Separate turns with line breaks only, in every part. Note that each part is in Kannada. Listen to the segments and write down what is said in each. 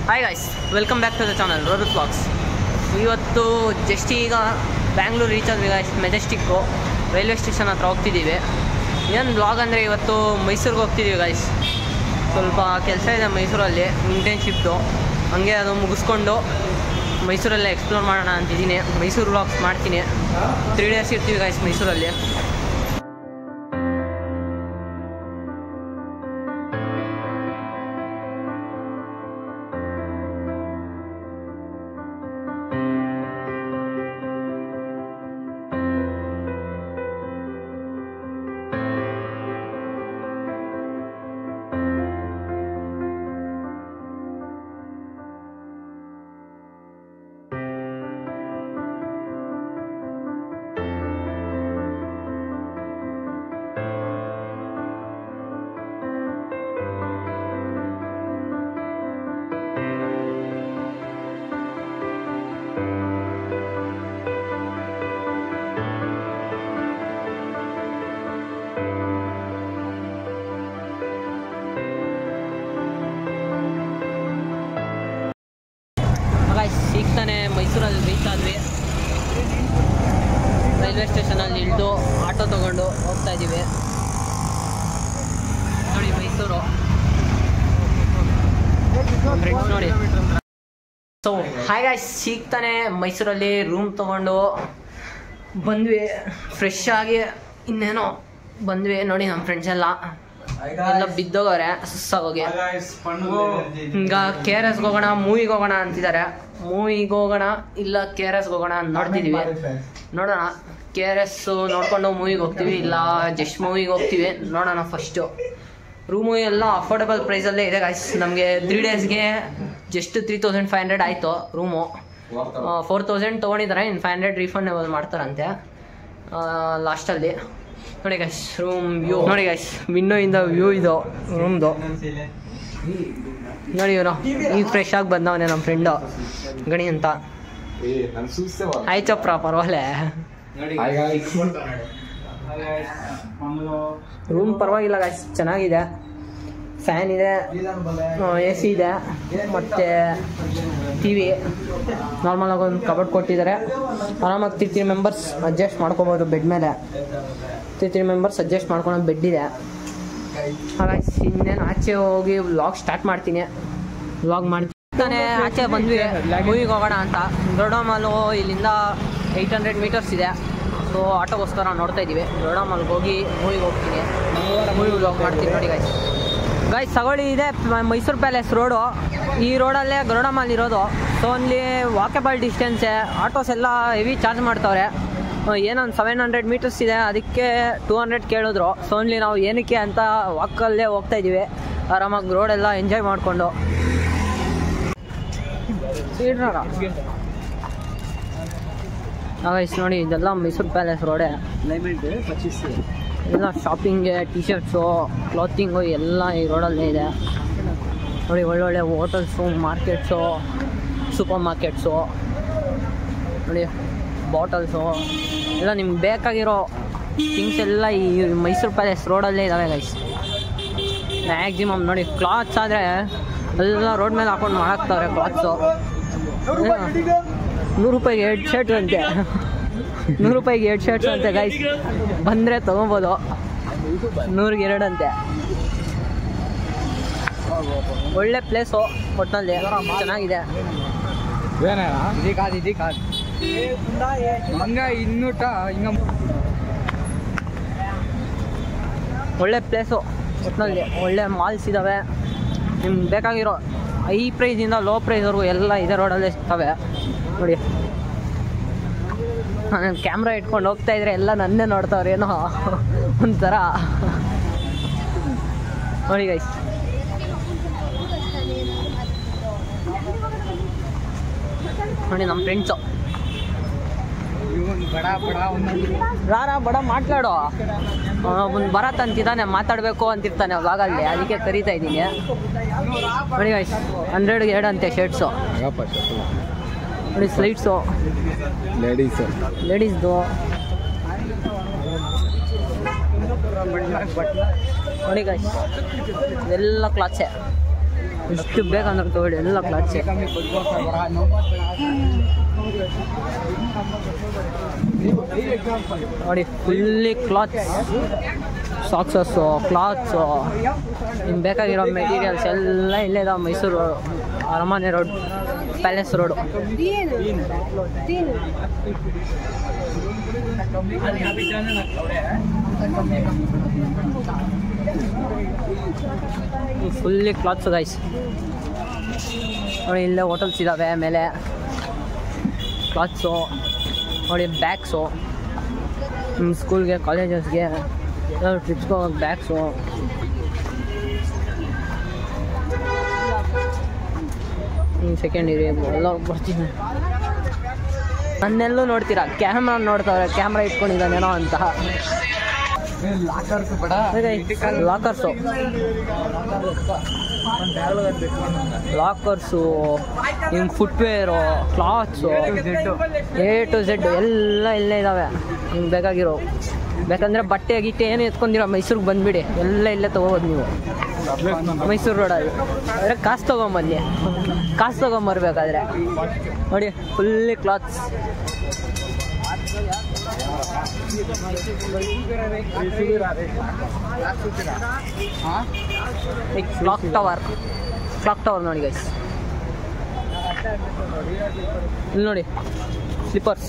Hi guys welcome back to the channel ರೋರತ್ ಬ್ಲಾಗ್ಸ್ ಇವತ್ತು ಜಸ್ಟ್ ಈಗ ಬ್ಯಾಂಗ್ಳೂರು ರೀಚ್ ಆದ್ವಿ ಗಾಯ್ಸ್ ಮೆಜೆಸ್ಟಿಕ್ಕು ರೈಲ್ವೆ ಸ್ಟೇಷನ್ ಹತ್ರ ಹೋಗ್ತಿದ್ದೀವಿ ಏನು ಬ್ಲಾಗ್ ಅಂದರೆ ಇವತ್ತು ಮೈಸೂರಿಗೆ ಹೋಗ್ತಿದ್ದೀವಿ ಗಾಯ್ಸ್ ಸ್ವಲ್ಪ ಕೆಲಸ ಇದೆ ಮೈಸೂರಲ್ಲಿ ಇಂಟರ್ನ್ಶಿಪ್ದು ಹಂಗೆ ಅದು ಮುಗಿಸ್ಕೊಂಡು ಮೈಸೂರಲ್ಲೇ ಎಕ್ಸ್ಪ್ಲೋರ್ ಮಾಡೋಣ ಅಂತಿದ್ದೀನಿ ಮೈಸೂರು ಬ್ಲಾಗ್ಸ್ ಮಾಡ್ತೀನಿ ತ್ರೀ ಡೇಸ್ ಇರ್ತೀವಿ ಗಾಯ್ಸ್ ಮೈಸೂರಲ್ಲಿ ಗಾಯ್ಸ್ ಈಗ ತಾನೇ ಮೈಸೂರಲ್ಲಿ ರೀಚ್ ಆದ್ವಿ ರೈಲ್ವೆ ಸ್ಟೇಷನಲ್ಲಿ ಇಳಿದು ಆಟೋ ತಗೊಂಡು ಹೋಗ್ತಾ ಇದ್ದೀವಿ ನೋಡಿ ಮೈಸೂರು ಫ್ರೆಂಡ್ಸ್ ನೋಡಿ ಸೊ ಹಾಯ್ ಗಾಯ್ಸ್ ಈಗ ತಾನೇ ಮೈಸೂರಲ್ಲಿ ರೂಮ್ ತಗೊಂಡು ಬಂದ್ವಿ ಫ್ರೆಶ್ ಆಗಿ ಇನ್ನೇನೋ ಬಂದ್ವಿ ನೋಡಿ ನಮ್ಮ ಫ್ರೆಂಡ್ಸ್ ಎಲ್ಲ ಎಲ್ಲ ಬಿದ್ದೋಗವ್ರೆ ಸುಸ್ಸಾಗೋಗಿ ಈಗ ಕೆ ಆರ್ ಎಸ್ಗೆ ಹೋಗೋಣ ಮೂವಿಗೆ ಹೋಗೋಣ ಅಂತಿದ್ದಾರೆ ಮೂವಿಗೆ ಹೋಗೋಣ ಇಲ್ಲ ಕೆ ಆರ್ ಎಸ್ಗೆ ಹೋಗೋಣ ಅಂತ ನೋಡ್ತಿದ್ದೀವಿ ನೋಡೋಣ ಕೆ ಆರ್ ಎಸ್ ನೋಡ್ಕೊಂಡು ಮೂವಿಗೆ ಹೋಗ್ತೀವಿ ಇಲ್ಲ ಜಸ್ಟ್ ಮೂವಿಗೆ ಹೋಗ್ತೀವಿ ನೋಡೋಣ ಫಸ್ಟು ರೂಮು ಎಲ್ಲ ಅಫೋರ್ಡಬಲ್ ಪ್ರೈಸಲ್ಲೇ ಇದೆ ಗಾಯ್ಸ್ ನಮಗೆ ತ್ರೀ ಡೇಸ್ಗೆ just three thousand five hundred ಆಯಿತು ರೂಮು ಫೋರ್ ತೌಸಂಡ್ ತೊಗೊಂಡಿದ್ದಾರೆ ಇನ್ನು ಫೈವ್ ಹಂಡ್ರೆಡ್ ರೀಫಂಡೇಬಲ್ ಮಾಡ್ತಾರಂತೆ ಲಾಸ್ಟಲ್ಲಿ ನೋಡಿ ಗೈಸ್ ರೂಮ್ ವ್ಯೂ ನೋಡಿ ಗೈಸ್ ವಿಂಡೋ ಇಂದ ವ್ಯೂ ಇದು ರೂಮ್ದು ನೋಡಿ ಇವನು ಈಗ ಫ್ರೆಶ್ ಆಗಿ ಬಂದವನೇ ನಮ್ಮ ಫ್ರೆಂಡು ಗಣಿ ಅಂತ ಆಯ್ತಪ್ಪ ಪರವಾಗಿಲ್ಲ ರೂಮ್ ಪರವಾಗಿಲ್ಲ ಗಾಯ್ಸ್ ಚೆನ್ನಾಗಿದೆ ಫ್ಯಾನ್ ಇದೆ ಎ ಸಿ ಇದೆ ಮತ್ತು ಟಿ ವಿ ನಾರ್ಮಲಾಗಿ ಒಂದು ಕಬರ್ಡ್ ಕೊಟ್ಟಿದ್ದಾರೆ ಆರಾಮಾಗಿ ತ್ರೀ ತ್ರೀ ಮೆಂಬರ್ಸ್ ಅಡ್ಜಸ್ಟ್ ಮಾಡ್ಕೋಬೋದು ಬೆಡ್ ಮೇಲೆ ತ್ರೀ ತ್ರೀ ಮೆಂಬರ್ಸ್ ಅಡ್ಜಸ್ಟ್ ಮಾಡ್ಕೊಳೋ ಬೆಡ್ ಇದೆ ಹಾಗಾಗಿ ಇನ್ನೇನು ಆಚೆ ಹೋಗಿ ವ್ಲಾಗ್ ಸ್ಟಾರ್ಟ್ ಮಾಡ್ತೀನಿ ವ್ಲಾಗ್ ಮಾಡ್ತೀನಿ ತಾನೇ ಆಚೆ ಬಂದ್ವಿ ಮೂವಿಗೆ ಹೋಗೋಣ ಅಂತ ದೊಡ್ಡ ಮಾಲು ಇಲ್ಲಿಂದ ಏಯ್ಟ್ ಹಂಡ್ರೆಡ್ ಮೀಟರ್ಸ್ ಇದೆ ಸೊ ಆಟೋಗೋಸ್ಕರ ನೋಡ್ತಾ ಇದ್ದೀವಿ ದೊಡ್ಡ ಮಾಲ್ಗೆ ಹೋಗಿ ಮೂವಿಗೆ ಹೋಗ್ತೀನಿ ಮೂವಿ ವ್ಲಾಗ್ ಮಾಡ್ತೀನಿ ನೋಡಿ ಗಾಯ್ಸ್ ಗಾಯ್ಸ್ ಸಗೊಳ್ಳಿ ಇದೆ ಮ- ಮೈಸೂರು ಪ್ಯಾಲೇಸ್ ರೋಡು ಈ ರೋಡಲ್ಲೇ ಗರುಡ ಮಾಲ್ ಇರೋದು ಸೊ ಅಲ್ಲಿ ವಾಕೇಬಲ್ ಡಿಸ್ಟೆನ್ಸೆ ಆಟೋಸ್ ಎಲ್ಲ ಹೆವಿ ಚಾರ್ಜ್ ಮಾಡ್ತಾವ್ರೆ ಏನೊಂದು ಸೆವೆನ್ ಹಂಡ್ರೆಡ್ ಮೀಟರ್ಸ್ ಇದೆ ಅದಕ್ಕೆ ಟೂ ಹಂಡ್ರೆಡ್ ಕೇಳಿದ್ರು ಸೊ ಅಲ್ಲಿ ನಾವು ಏನಕ್ಕೆ ಅಂತ ವಾಕಲ್ಲೇ ಹೋಗ್ತಾ ಇದ್ದೀವಿ ಆರಾಮಾಗಿ ರೋಡೆಲ್ಲ ಎಂಜಾಯ್ ಮಾಡಿಕೊಂಡು ಗೈಸ್ ನೋಡಿ ಇದೆಲ್ಲ ಮೈಸೂರು ಪ್ಯಾಲೇಸ್ ರೋಡೇ ಎಲ್ಲ ಶಾಪಿಂಗ್ಗೆ ಟಿ ಶರ್ಟ್ಸು ಕ್ಲಾತಿಂಗು ಎಲ್ಲ ಈ ರೋಡಲ್ಲೇ ಇದೆ ನೋಡಿ ಒಳ್ಳೊಳ್ಳೆ ಹೋಟೆಲ್ಸು ಮಾರ್ಕೆಟ್ಸು ಸೂಪರ್ ಮಾರ್ಕೆಟ್ಸು ನೋಡಿ ಬಾಟಲ್ಸು ಎಲ್ಲ ನಿಮ್ಗೆ ಬೇಕಾಗಿರೋ ಥಿಂಗ್ಸ್ ಎಲ್ಲ ಈ ಮೈಸೂರು ಪ್ಯಾಲೇಸ್ ರೋಡಲ್ಲೇ ಇದ್ದಾವೆ ಗೈಸ್ ಮ್ಯಾಕ್ಸಿಮಮ್ ನೋಡಿ ಕ್ಲಾತ್ಸ್ ಆದರೆ ಎಲ್ಲ ರೋಡ್ ಮೇಲೆ ಹಾಕೊಂಡು ಮಾಡಾಕ್ತವ್ರೆ ಕ್ಲಾತ್ಸು ನೂರು ರೂಪಾಯಿಗೆ ಎರಡು ಶರ್ಟ್ ಅಂತೆ ನೂರು ರೂಪಾಯಿಗೆ ಎರಡು ಶರ್ಟ್ಸ್ ಅಂತೆ ಗೈಸ್ ಬಂದರೆ ತೊಗೊಬೋದು ನೂರಿಗೆ ಎರಡು ಅಂತೆ ಒಳ್ಳೆ ಪ್ಲೇಸು ಒಟ್ಟಿನಲ್ಲಿ ಚೆನ್ನಾಗಿದೆ
ఇది కాదు ఇది కాదు ఇంకా ಇನ್ನೂಟ ಹಿಂಗ
ಒಳ್ಳೆ ಪ್ಲೇಸು ಒಟ್ಟಿನಲ್ಲಿ ಒಳ್ಳೆ ಮಾಲ್ಸ್ ಇದ್ದಾವೆ ನಿಮ್ಗೆ ಬೇಕಾಗಿರೋ ಹೈ ಪ್ರೈಸಿಂದ ಲೋ ಪ್ರೈಸ್ವರೆಗೂ ಎಲ್ಲ ಇದೇ ರೋಡಲ್ಲೇ ಇರ್ತವೆ ನೋಡಿ ನಾನು ಕ್ಯಾಮ್ರಾ ಇಟ್ಕೊಂಡು ಹೋಗ್ತಾ ಇದ್ರೆ ಎಲ್ಲ ನನ್ನೇ ನೋಡ್ತಾವ್ರೆ ಏನೋ ಒಂಥರ ನೋಡಿ ಗೈಸ್ ನೋಡಿ ನಮ್ಮ ಫ್ರೆಂಡ್ಸು
ಇವನ್ ಬಡ ಬಡ ಒಂದೊಂದು
ರಾರ ಬಡ ಮಾತಾಡೋ ಒಂದು ಬರತ್ ಅಂತಿದ್ದಾನೆ ಮಾತಾಡಬೇಕು ಅಂತಿರ್ತಾನೆ ಅವಾಗಲ್ಲಿ ಅದಕ್ಕೆ ಕರಿತಾ ಇದ್ದೀನಿ ನೋಡಿ ಗೈಸ್ ಹಂಡ್ರೆಡ್ಗೆ ಎರಡು ಅಂತೆ ಶರ್ಟ್ಸು ನೋಡಿ ಸ್ಲೈಟ್ಸು
ಲೇಡೀಸ್
ಲೇಡೀಸ್ದು ನೋಡಿ ಗೈಸ್ ಎಲ್ಲ ಕ್ಲಾತ್ಸೆ ಎಷ್ಟು ಬೇಕಂದ್ರೆ ತಗೊಳ್ಳಿ ಎಲ್ಲ ಕ್ಲಾತ್ಸೆ ನೋಡಿ ಫುಲ್ಲಿ ಕ್ಲಾತ್ಸ್ ಸಾಕ್ಸಸ್ಸು ಕ್ಲಾತ್ಸು ನಿಮ್ಗೆ ಬೇಕಾಗಿರೋ ಮೆಟೀರಿಯಲ್ಸ್ ಎಲ್ಲ ಇಲ್ಲೇ ಇದಾವೆ ಮೈಸೂರು ಅರಮನೆ road palace road fully clothes guys ನೋಡಿ ಇಲ್ಲೇ ಹೋಟೆಲ್ಸ್ ಇದ್ದಾವೆ ಮೇಲೆ ಕ್ಲಾತ್ಸು ನೋಡಿ ಬ್ಯಾಗ್ಸು ನಿಮ್ಮ ಸ್ಕೂಲ್ಗೆ ಕಾಲೇಜಸ್ಗೆ ಟ್ರಿಪ್ಸ್ಗೆ ಹೋಗೋಕೆ ಬ್ಯಾಗ್ಸು ಸೆಕೆಂಡ್ ಇರಿ ಎಲ್ಲ ಬರ್ತೀನಿ ನನ್ನೆಲ್ಲೂ ನೋಡ್ತೀರಾ ಕ್ಯಾಮ್ರಾ ನೋಡ್ತಾವ್ರೆ ಕ್ಯಾಮ್ರಾ ಇಟ್ಕೊಂಡಿದ್ದಾನೇನೋ ಅಂತ ಲಾಕರ್ಸು ಲಾಕರ್ಸು ಹಿಂಗೆ footwear clothes A to Z ಎಲ್ಲ ಇಲ್ಲೇ ಇದ್ದಾವೆ ನಿಮ್ಗೆ ಬೇಕಾಗಿರೋ ಬೇಕಂದ್ರೆ ಬಟ್ಟೆ ಗಿಟ್ಟೆ ಏನು ಎತ್ಕೊಂಡಿರೋ ಮೈಸೂರಿಗೆ ಬಂದುಬಿಡಿ ಎಲ್ಲ ಇಲ್ಲೇ ತೊಗೋಬೋದು ನೀವು ಮೈಸೂರು ರೋಡಲ್ಲಿ ಅಂದರೆ ಕಾಸು ತೊಗೊಂಬನ್ನಿ ಕಾಸು ತೊಗೊಂಬರ್ಬೇಕಾದ್ರೆ ನೋಡಿ fully clothes clock tower clock tower ನೋಡಿ ಗೈಸ್ ಇಲ್ಲಿ ನೋಡಿ ಸ್ಲಿಪ್ಪರ್ಸ್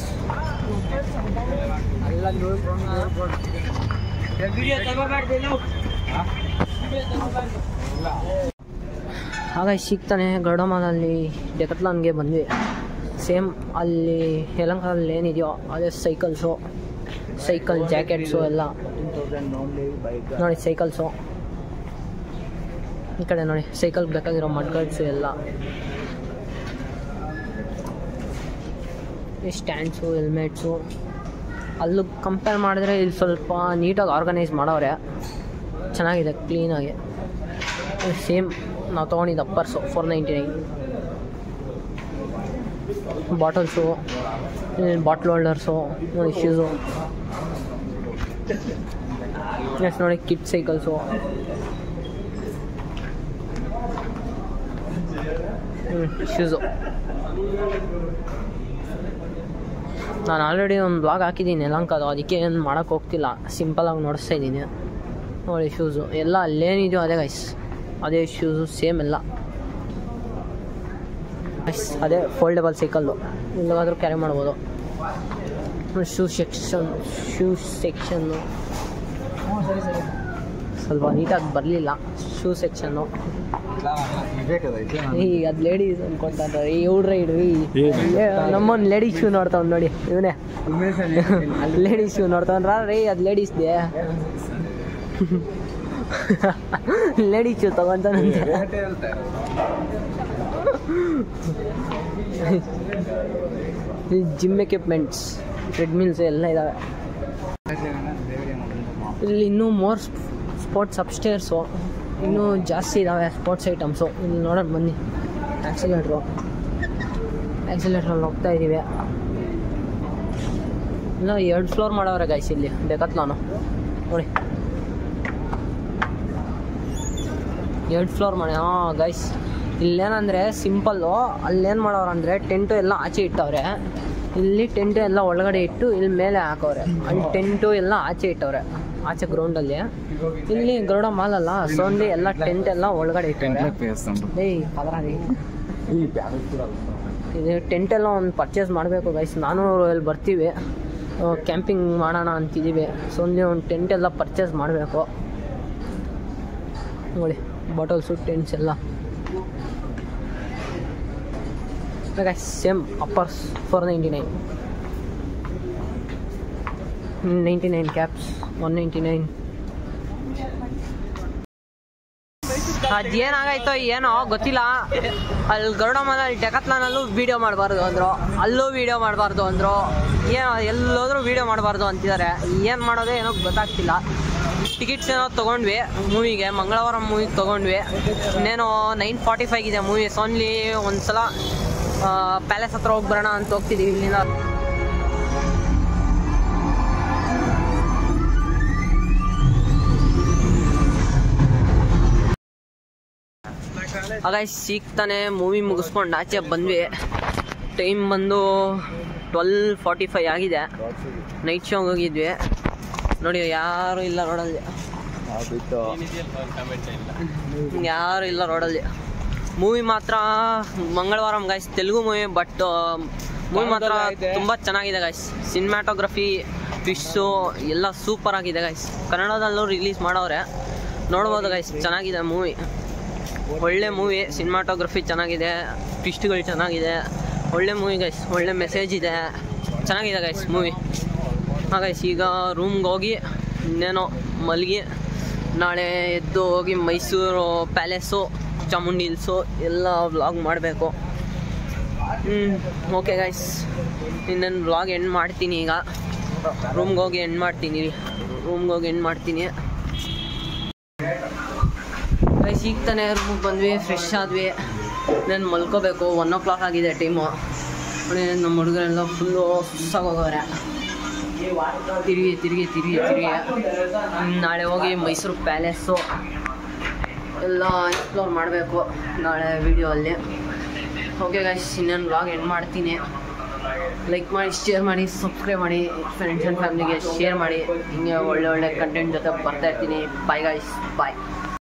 ಹಾಗಾಗಿ ಸಿಗ್ತಾನೆ ಗರುಡಮಾಲಲ್ಲಿ ಡೆಕತ್ಲಾನ್ಗೆ ಬಂದ್ವಿ ಸೇಮ್ ಅಲ್ಲಿ ಯಲಂಕಲ್ಲಿ ಏನಿದೆಯೋ ಅದೇ ಸೈಕಲ್ಸು ಸೈಕಲ್ ಜಾಕೆಟ್ಸು ಎಲ್ಲ ನೋಡಿ ಸೈಕಲ್ಸು ಈ ಕಡೆ ನೋಡಿ ಸೈಕಲ್ ಬೇಕಾಗಿರೋ ಮಡ್ಗಡ್ಸು ಎಲ್ಲ ಈ ಸ್ಟ್ಯಾಂಡ್ಸು ಹೆಲ್ಮೆಟ್ಸು ಅಲ್ಲೂ ಕಂಪೇರ್ ಮಾಡಿದ್ರೆ ಇಲ್ಲಿ ಸ್ವಲ್ಪ ನೀಟಾಗಿ ಆರ್ಗನೈಸ್ ಮಾಡವ್ರೆ ಚೆನ್ನಾಗಿದೆ ಕ್ಲೀನಾಗಿ ಸೇಮ್ ನಾವು ತೊಗೊಂಡಿದ್ದು uppers four ninety nine bottles bottle holders ನೋಡಿ ಶೂಸು ನೆಕ್ಸ್ಟ್ ನೋಡಿ ಕಿಟ್ ಸೈಕಲ್ಸು ಶೂಸು ನಾನು ಆಲ್ರೆಡಿ ಒಂದು ಬ್ಲಾಗ್ ಹಾಕಿದ್ದೀನಿ ಯಲಂಕದು ಅದಕ್ಕೆ ಏನು ಮಾಡೋಕ್ಕೆ ಹೋಗ್ತಿಲ್ಲ ಸಿಂಪಲಾಗಿ ನೋಡಿಸ್ತಾ ಇದ್ದೀನಿ ನೋಡಿ ಶೂಸು ಎಲ್ಲ ಅಲ್ಲೇನಿದೆಯೋ ಅದೇ ಗೈಸ್ ಅದೇ ಶೂಸು ಸೇಮ್ ಎಲ್ಲ ಗೈಸ್ ಅದೇ ಫೋಲ್ಡಬಲ್ ಸೈಕಲ್ಲು ಇಲ್ಲಾದರೂ ಕ್ಯಾರಿ ಮಾಡ್ಬೋದು ಶೂ ಸೆಕ್ಷನ್ ಶೂ ಸೆಕ್ಷನ್ನು ಸ್ವಲ್ಪ ನೀಟಾಗಿ ಬರಲಿಲ್ಲ ಶೂ ಸೆಕ್ಷನ್ನು ಈ ಅದು ಲೇಡೀಸ್ ಅನ್ಕೊಂತಾರೆ ಈ ಹುಡ್ರ ಇಡ್ರಿ ನಮ್ಮೊಂದು ಲೇಡೀಸ್ ಶೂ ನೋಡ್ತಾವ್ ನೋಡಿ ಇವನೇ ಲೇಡೀಸ್ ಶೂ ನೋಡ್ತಾವ್ರ ರೀ ಅದು ಲೇಡೀಸ್ದೆ ಲೇಡೀಸ್ ಶೂ ತಗೊಂತಾನಂತೆ ಜಿಮ್ ಎಕ್ವಿಪ್ಮೆಂಟ್ಸ್ ಟ್ರೆಡ್ಮಿಲ್ಸ್ ಎಲ್ಲ ಇದ್ದಾವೆ ಇಲ್ಲಿ ಇನ್ನೂ ಮೋರ್ ಸ್ಪೋರ್ಟ್ಸ್ ಅಪ್ಸ್ಟೇರ್ಸು ಇನ್ನೂ ಜಾಸ್ತಿ ಇದ್ದಾವೆ ಸ್ಪೋರ್ಟ್ಸ್ ಐಟಮ್ಸು ಇಲ್ಲಿ ನೋಡೋಣ ಬನ್ನಿ ಆ್ಯಕ್ಸಿಲೇಟ್ರು ಆ್ಯಕ್ಸಿಲೇಟ್ರಲ್ಲಿ ಹೋಗ್ತಾ ಇದ್ದೀವಿ ಇನ್ನು ಎರಡು ಫ್ಲೋರ್ ಮಾಡವ್ರೆ ಗೈಸ್ ಇಲ್ಲಿ ಡೆಕತ್ಲಾನು ನೋಡಿ ಎರಡು ಫ್ಲೋರ್ ಮಾಡಿ ಹಾಂ ಗೈಸ್ ಇಲ್ಲೇನಂದರೆ ಸಿಂಪಲ್ಲು ಅಲ್ಲೇನು ಮಾಡವ್ರೆ ಅಂದರೆ ಟೆಂಟು ಎಲ್ಲ ಆಚೆ ಇಟ್ಟವ್ರೆ ಇಲ್ಲಿ ಟೆಂಟು ಎಲ್ಲ ಒಳಗಡೆ ಇಟ್ಟು ಇಲ್ಲಿ ಮೇಲೆ ಹಾಕವ್ರೆ ಅಲ್ಲಿ ಟೆಂಟು ಎಲ್ಲ ಆಚೆ ಇಟ್ಟವ್ರೆ ಆಚೆ ಗ್ರೌಂಡಲ್ಲಿ ಇಲ್ಲಿ ಗರುಡ ಮಾಲ್ ಅಲ್ಲ ಸೊ ಅಲ್ಲಿ ಎಲ್ಲ ಟೆಂಟ್ ಎಲ್ಲ ಒಳಗಡೆ ಇಟ್ಟವ್ರೆ ಏಯ್ ಪದರ ರೀ ಇದು ಟೆಂಟ್ ಎಲ್ಲ ಒಂದು ಪರ್ಚೇಸ್ ಮಾಡಬೇಕು ಗೈಸ್ ನಾನು ಇಲ್ಲಿ ಬರ್ತೀವಿ ಕ್ಯಾಂಪಿಂಗ್ ಮಾಡೋಣ ಅಂತಿದ್ದೀವಿ ಸೊ ಅಲ್ಲಿ ಒಂದು ಟೆಂಟ್ ಎಲ್ಲ ಪರ್ಚೇಸ್ ಮಾಡಬೇಕು ನೋಡಿ ಬಾಟಲ್ಸು ಟೆಂಟ್ಸ್ ಎಲ್ಲ guys same uppers four ninety nine ninety nine caps one ninety nine ಅದೇನಾಗಾಯ್ತೋ ಏನೋ ಗೊತ್ತಿಲ್ಲ ಅಲ್ಲಿ ಗರುಡ ಮನಲ್ಲಿ ಡೆಕತ್ಲಾನಲ್ಲೂ ವೀಡಿಯೋ ಮಾಡಬಾರ್ದು ಅಂದರು ಅಲ್ಲೂ ವೀಡಿಯೋ ಮಾಡಬಾರ್ದು ಅಂದರು ಏನೋ ಎಲ್ಲೋದ್ರೂ ವೀಡಿಯೋ ಮಾಡಬಾರ್ದು ಅಂತಿದ್ದಾರೆ ಏನು ಮಾಡೋದೇ ಏನೋ ಗೊತ್ತಾಗ್ತಿಲ್ಲ ಟಿಕೆಟ್ಸ್ ಏನೋ ತೊಗೊಂಡ್ವಿ ಮೂವಿಗೆ ಮಂಗಳವಾರ ಮೂವಿಗೆ ತೊಗೊಂಡ್ವಿ ಇನ್ನೇನೋ ನೈನ್ ಫಾರ್ಟಿ ಫೈವ್ ಇದೆ ಮೂವಿ ಓನ್ಲಿ ಒಂದು ಸಲ ಪ್ಯಾಲೇಸ್ ಹತ್ರ ಹೋಗಿ ಬರೋಣ ಅಂತ ಹೋಗ್ತಿದ್ದೀವಿ ಇಲ್ಲಿಂದ ಹಾಗಾಗಿ ಸಿಗ್ತಾನೆ ಮೂವಿ ಮುಗಿಸ್ಕೊಂಡು ಆಚೆ ಬಂದ್ವಿ ಟೈಮ್ ಬಂದು ಟ್ವೆಲ್ ಫಾರ್ಟಿ ಫೈವ್ ಆಗಿದೆ ನೈಟ್ ಶೋಗೆ ಹೋಗಿದ್ವಿ ನೋಡಿ ಯಾರು ಇಲ್ಲ ರೋಡಲ್ಲಿ
ಬಿತ್ತು
ಯಾರು ಇಲ್ಲ ರೋಡಲ್ಲಿ ಮೂವಿ ಮಾತ್ರ ಮಂಗಳವಾರ guys Telugu movie but movie ಮಾತ್ರ
ಕನ್ನಡದಲ್ಲಿ ಐತೆ.
ತುಂಬ ಚೆನ್ನಾಗಿದೆ ಗೈಸ್ ಸಿನಿಮ್ಯಾಟೋಗ್ರಫಿ ಫಿಶ್ಶು ಎಲ್ಲ ಸೂಪರ್ ಆಗಿದೆ ಗೈಸ್ ಕನ್ನಡದಲ್ಲೂ ರಿಲೀಸ್ ಮಾಡವ್ರೆ ನೋಡ್ಬೋದು ಗೈಸ್ ಚೆನ್ನಾಗಿದೆ ಮೂವಿ ಒಳ್ಳೆ ಮೂವಿ ಸಿನಿಮಾಟೋಗ್ರಫಿ ಚೆನ್ನಾಗಿದೆ ಟ್ವಿಸ್ಟ್ಗಳು ಚೆನ್ನಾಗಿದೆ ಒಳ್ಳೆ ಮೂವಿ ಗೈಸ್ ಒಳ್ಳೆ ಮೆಸೇಜ್ ಇದೆ ಚೆನ್ನಾಗಿದೆ ಗೈಸ್ ಮೂವಿ ಹಾಂ ಗೈಸ್ ಈಗ ರೂಮ್ಗೆ ಹೋಗಿ ಇನ್ನೇನೋ ಮಲಗಿ ನಾಳೆ ಎದ್ದು ಹೋಗಿ ಮೈಸೂರು ಪ್ಯಾಲೇಸು ಚಾಮುಂಡಿ ಹಿಲ್ಸು ಎಲ್ಲ ವ್ಲಾಗ್ ಮಾಡಬೇಕು ಹ್ಞೂ ಓಕೆ ಗೈಸ್ ಇನ್ನೇನು ವ್ಲಾಗ್ ಎಂಡ್ ಮಾಡ್ತೀನಿ ಈಗ ರೂಮ್ಗೆ ಹೋಗಿ ಎಂಡ್ ಮಾಡ್ತೀನಿ ರೂಮ್ಗೆ ಹೋಗಿ ಎಂಡ್ ಮಾಡ್ತೀನಿ ಗೈಸ್ ಈಗ ತಾನೇ ರೂಮಿಗೆ ಬಂದ್ವಿ ಫ್ರೆಶ್ ಆದ್ವಿ ನಾನು ಮಲ್ಕೋಬೇಕು ಒನ್ ಓ ಕ್ಲಾಕ್ ಆಗಿದೆ ಟೈಮು ನೋಡಿ ನಮ್ಮ ಹುಡುಗರೆಲ್ಲ ಫುಲ್ಲು ಸುಸ್ಸಾಗೋಗವ್ರೆ ತಿರುಗಿ ತಿರುಗಿ ತಿರುಗಿ ತಿರುಗಿ ನಾಳೆ ಹೋಗಿ ಮೈಸೂರು ಪ್ಯಾಲೇಸು ಎಲ್ಲ ಎಕ್ಸ್ಪ್ಲೋರ್ ಮಾಡಬೇಕು ನಾಳೆ ವಿಡಿಯೋ ಅಲ್ಲಿ ಓಕೆ ಗೈಸ್ ಇನ್ನೇನು ವ್ಲಾಗ್ ಎಂಡ್ ಮಾಡ್ತೀನಿ ಲೈಕ್ ಮಾಡಿ ಶೇರ್ ಮಾಡಿ ಸಬ್ಸ್ಕ್ರೈಬ್ ಮಾಡಿ ಫ್ರೆಂಡ್ಸ್ ಆ್ಯಂಡ್ ಫ್ಯಾಮಿಲಿಗೆ ಶೇರ್ ಮಾಡಿ ಹಿಂಗೆ ಒಳ್ಳೆ ಒಳ್ಳೆ ಕಂಟೆಂಟ್ ಜೊತೆ ಬರ್ತಾ ಇರ್ತೀನಿ ಬಾಯ್ ಗೈಸ್ ಬಾಯ್